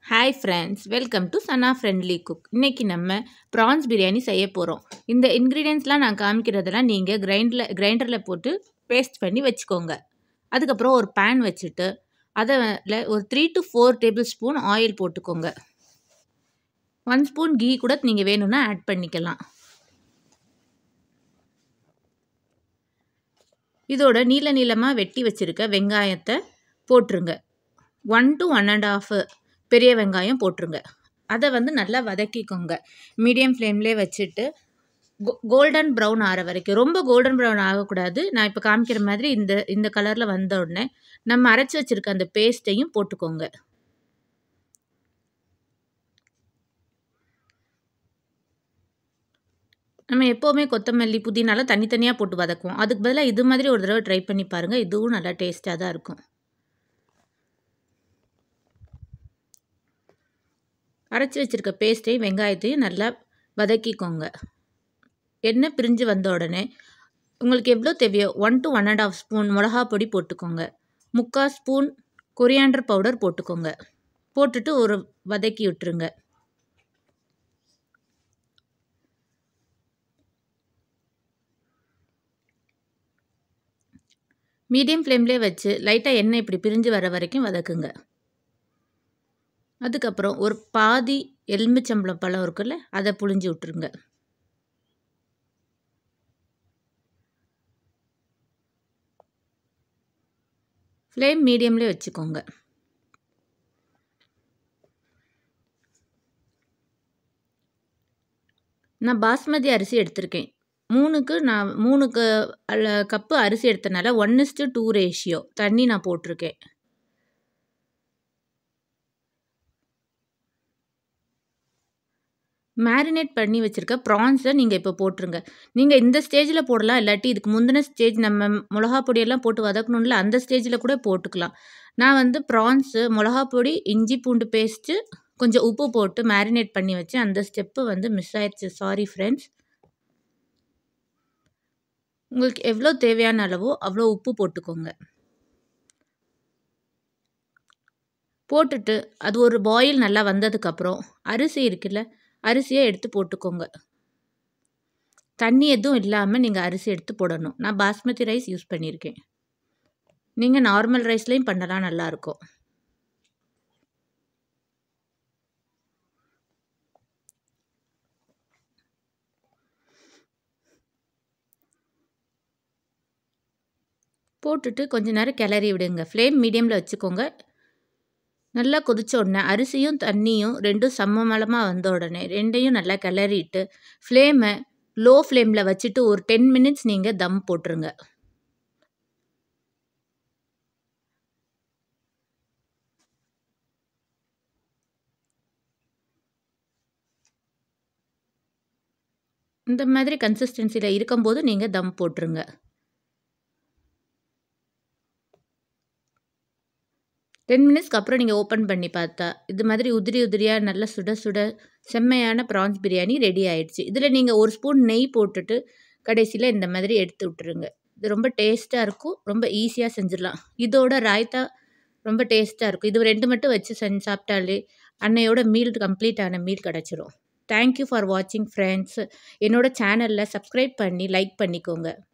hi friends welcome to Sana friendly cook இன்றைக்கி நம்ம prawns biryani செய்ய போகிறோம் இந்த இன்க்ரீடியன்ஸ்லாம் நான் காமிக்கிறதெல்லாம் நீங்கள் கிரைண்டரில் கிரைண்டரில் போட்டு பேஸ்ட் பண்ணி வச்சுக்கோங்க அதுக்கப்புறம் ஒரு பேன் வச்சுட்டு அதில் ஒரு three to four tablespoon oil போட்டுக்கோங்க ஒன் ஸ்பூன் கீ கூட நீங்கள் வேணும்னா ஆட் பண்ணிக்கலாம் இதோட நீள நீளமாக வெட்டி வச்சுருக்க வெங்காயத்தை போட்டுருங்க one to one and half பெரிய வெங்காயம் போட்டுருங்க அதை வந்து நல்லா வதக்கிக்கோங்க மீடியம் ஃப்ளேம்லேயே வச்சுட்டு கோ கோல்டன் ப்ரௌன் ஆகிற வரைக்கும் ரொம்ப கோல்டன் ப்ரௌன் ஆகக்கூடாது நான் இப்போ காமிக்கிற மாதிரி இந்த இந்த கலரில் வந்த உடனே நம்ம அரைச்சி வச்சுருக்க அந்த பேஸ்ட்டையும் போட்டுக்கோங்க நம்ம எப்போவுமே கொத்தமல்லி புதினாலாம் தனித்தனியாக போட்டு வதக்குவோம் அதுக்கு பதிலாக இது மாதிரி ஒரு தடவை ட்ரை பண்ணி பாருங்கள் இதுவும் நல்லா டேஸ்ட்டாக தான் இருக்கும் அரைச்சி வச்சுருக்க பேஸ்ட்டையும் வெங்காயத்தையும் நல்லா வதக்கிக்கோங்க எண்ணெய் பிரிஞ்சு வந்த உடனே உங்களுக்கு எவ்வளோ தேவையோ one to one and half spoon மிளகா பொடி போட்டுக்கோங்க முக்கால் ஸ்பூன் கொரியாண்டர் பவுடர் போட்டுக்கோங்க போட்டுட்டு ஒரு வதக்கி விட்டுருங்க மீடியம் ஃப்ளேம்லேயே வச்சு லைட்டாக எண்ணெய் இப்படி பிரிஞ்சு வர வரைக்கும் வதக்குங்க அதுக்கப்புறம் ஒரு பாதி எலுமிச்சம்பழம் பழம் இருக்குல்ல அதை புழிஞ்சு விட்ருங்க ஃப்ளேம் மீடியம்லேயே வச்சுக்கோங்க நான் பாஸ்மதி அரிசி எடுத்திருக்கேன் மூணுக்கு நான் மூணுக்கு கப்பு அரிசி எடுத்தனால ஒன் இஸ்டு டூ ரேஷியோ தண்ணி நான் போட்டிருக்கேன் மேரினேட் பண்ணி வச்சுருக்க ப்ரான்ஸை நீங்கள் இப்போ போட்டுருங்க நீங்கள் இந்த ஸ்டேஜில் போடலாம் இல்லாட்டி இதுக்கு முந்தின ஸ்டேஜ் நம்ம மிளகா பொடியெல்லாம் போட்டு வதக்கணும்ல அந்த ஸ்டேஜில் கூட போட்டுக்கலாம் நான் வந்து ப்ரான்ஸு மிளகா பொடி இஞ்சி பூண்டு பேஸ்ட்டு கொஞ்சம் உப்பு போட்டு மேரினேட் பண்ணி வச்சேன் அந்த ஸ்டெப்பு வந்து மிஸ் ஆயிடுச்சு சாரி ஃப்ரெண்ட்ஸ் உங்களுக்கு எவ்வளோ தேவையான அளவோ அவ்வளோ உப்பு போட்டுக்கோங்க போட்டுட்டு அது ஒரு பாயில் நல்லா வந்ததுக்கப்புறம் அரிசி இருக்குல்ல அரிசியை எடுத்து போட்டுக்கோங்க தண்ணி எதுவும் இல்லாமல் நீங்கள் அரிசி எடுத்து போடணும் நான் பாஸ்மதி ரைஸ் யூஸ் பண்ணியிருக்கேன் நீங்கள் நார்மல் ரைஸ்லேயும் பண்ணலாம் நல்லாயிருக்கும் போட்டுட்டு கொஞ்ச நேரம் கிளறி விடுங்க ஃப்ளேம் மீடியமில் வச்சுக்கோங்க நல்லா கொதிச்ச உடனே அரிசியும் தண்ணியும் ரெண்டும் சமமளமாக வந்த உடனே ரெண்டையும் நல்லா கிளறிட்டு ஃப்ளேமை லோ ஃப்ளேமில் வச்சுட்டு ஒரு டென் மினிட்ஸ் நீங்கள் தம் போட்டுருங்க இந்த மாதிரி கன்சிஸ்டன்சியில் இருக்கும்போது நீங்கள் தம் போட்டுருங்க டென் மினிட்ஸ்க்கு அப்புறம் நீங்கள் ஓப்பன் பண்ணி பார்த்தா இது மாதிரி உதிரி உதிரியாக நல்லா சுட சுட செம்மையான ப்ரான்ஸ் பிரியாணி ரெடி ஆயிடுச்சு இதில் நீங்கள் ஒரு ஸ்பூன் நெய் போட்டுட்டு கடைசியில் இந்த மாதிரி எடுத்து விட்டுருங்க இது ரொம்ப டேஸ்ட்டாக இருக்கும் ரொம்ப ஈஸியாக செஞ்சிடலாம் இதோட ராய்த்தா ரொம்ப டேஸ்ட்டாக இருக்கும் இது ரெண்டு மட்டும் வச்சு செஞ்சு சாப்பிட்டாலே அன்னையோட மீல் கம்ப்ளீட் ஆன மீல் கிடச்சிரும் தேங்க்யூ ஃபார் வாட்சிங் ஃப்ரெண்ட்ஸ் என்னோட சேனலில் சப்ஸ்கிரைப் பண்ணி லைக் பண்ணிக்கோங்க